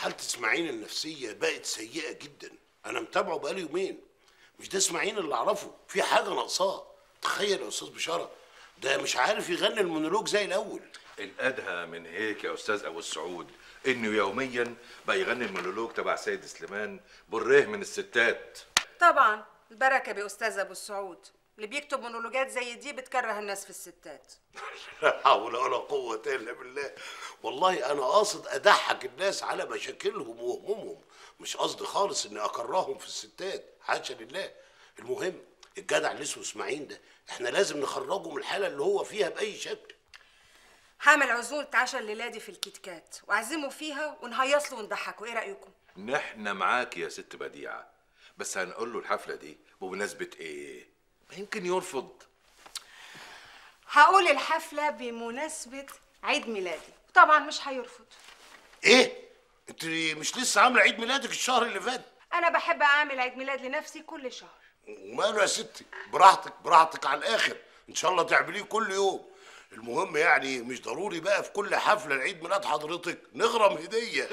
حالة اسماعيل النفسية بقت سيئة جدا أنا متابعه بقالي يومين مش ده اسماعيل اللي أعرفه في حاجة ناقصاه تخيل يا أستاذ بشارة ده مش عارف يغني المونولوج زي الأول الأدهى من هيك يا أستاذ أبو السعود إنه يوميا بقى يغني المونولوج تبع سيد سليمان بالريه من الستات طبعا البركه باستاذ ابو السعود اللي بيكتب مونولوجات زي دي بتكره الناس في الستات لا حول ولا قوة إلا بالله والله أنا قاصد أضحك الناس على مشاكلهم وهمومهم مش قصدي خالص إني أكرههم في الستات حاشا لله المهم الجدع اللي اسمه إسماعيل ده إحنا لازم نخرجه من الحالة اللي هو فيها بأي شكل هعمل عزومه عشاء الليله دي في الكيت كات واعزمه فيها ونهيص له ونضحكه ايه رايكم نحن معاك يا ست بديعة بس هنقول له الحفلة دي بمناسبة إيه؟ ما يمكن يرفض هقول الحفله بمناسبه عيد ميلادي طبعا مش هيرفض إيه؟ أنت مش لسه عاملة عيد ميلادك الشهر اللي فات انا بحب اعمل عيد ميلاد لنفسي كل شهر وماله يا ستي براحتك براحتك على الآخر إن شاء الله تعمليه كل يوم المهم يعني مش ضروري بقى في كل حفلة لعيد ميلاد حضرتك نغرم هدية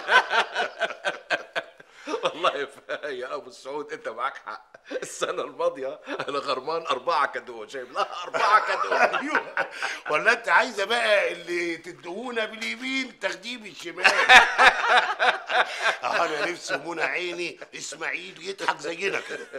والله يا أبو السعود أنت معاك حق السنة الماضية أنا غرمان أربعة كادو شايف لها أربعة كادو ايوه ولا انت عايزه بقى اللي تدهونا باليمين تاخديه بالشمال انا نفسي منى عيني اسماعيل يضحك زينا كده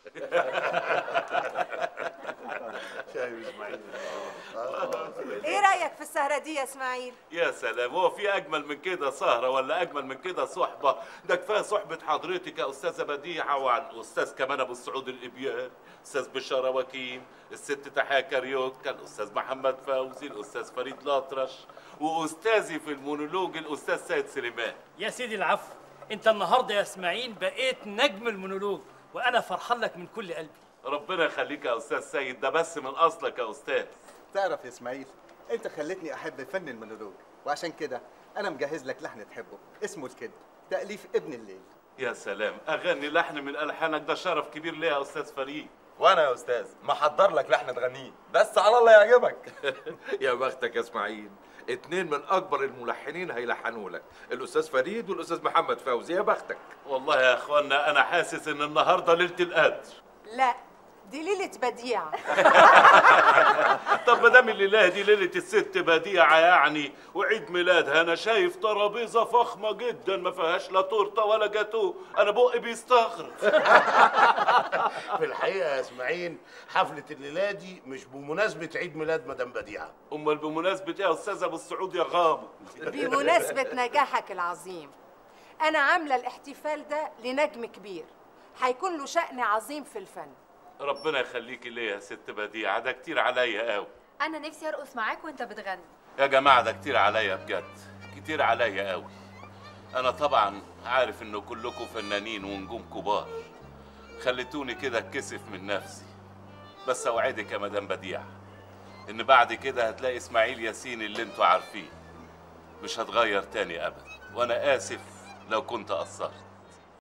شايف اسماعيل ايه رايك في السهره دي يا اسماعيل يا سلام هو في اجمل من كده سهره ولا اجمل من كده صحبه ده كفايه صحبه حضرتك يا استاذه بديعه وعن استاذ كمان ابو السعود الابيان استاذ بشاره وكيم الست تحيا كاريوكا الاستاذ محمد فوزي الاستاذ فريد الاطرش واستاذي في المونولوج الاستاذ سيد سليمان يا سيدي العفو انت النهارده يا اسماعيل بقيت نجم المونولوج وانا فرحان لك من كل قلبي ربنا يخليك يا استاذ سيد ده بس من اصلك يا استاذ تعرف يا اسماعيل انت خلتني احب فن المونولوج وعشان كده انا مجهز لك لحن تحبه اسمه الكذب تاليف ابن الليل يا سلام اغني لحن من الحانك ده شرف كبير ليا يا استاذ فريد وانا يا استاذ محضر لك لحن تغنيه بس على الله يعجبك يا بختك يا اسماعيل اتنين من اكبر الملحنين هيلحنوا لك الاستاذ فريد والاستاذ محمد فوزي يا بختك والله يا اخوانا انا حاسس ان النهارده ليله القدر لا دي ليله بديعه طب ما دام الليله دي ليله الست بديعه يعني وعيد ميلادها انا شايف ترابيزه فخمه جدا ما فيهاش لا تورته ولا جاتو انا بقي بيستغرب في الحقيقه يا اسماعيل حفله الليله دي مش بمناسبه عيد ميلاد مدام بديعه امال بمناسبه ايه يا استاذ ابو السعود يا غامض بمناسبه نجاحك العظيم انا عامله الاحتفال ده لنجم كبير هيكون له شأن عظيم في الفن ربنا يخليكي ليا يا ست بديعه ده كتير عليا قوي انا نفسي ارقص معاك وانت بتغني يا جماعه ده كتير عليا بجد كتير عليا قوي انا طبعا عارف انه كلكم فنانين ونجوم كبار خليتوني كده اتكسف من نفسي بس اوعدك يا مدام بديعه ان بعد كده هتلاقي اسماعيل ياسين اللي انتوا عارفيه مش هتغير تاني ابدا وانا اسف لو كنت قصرت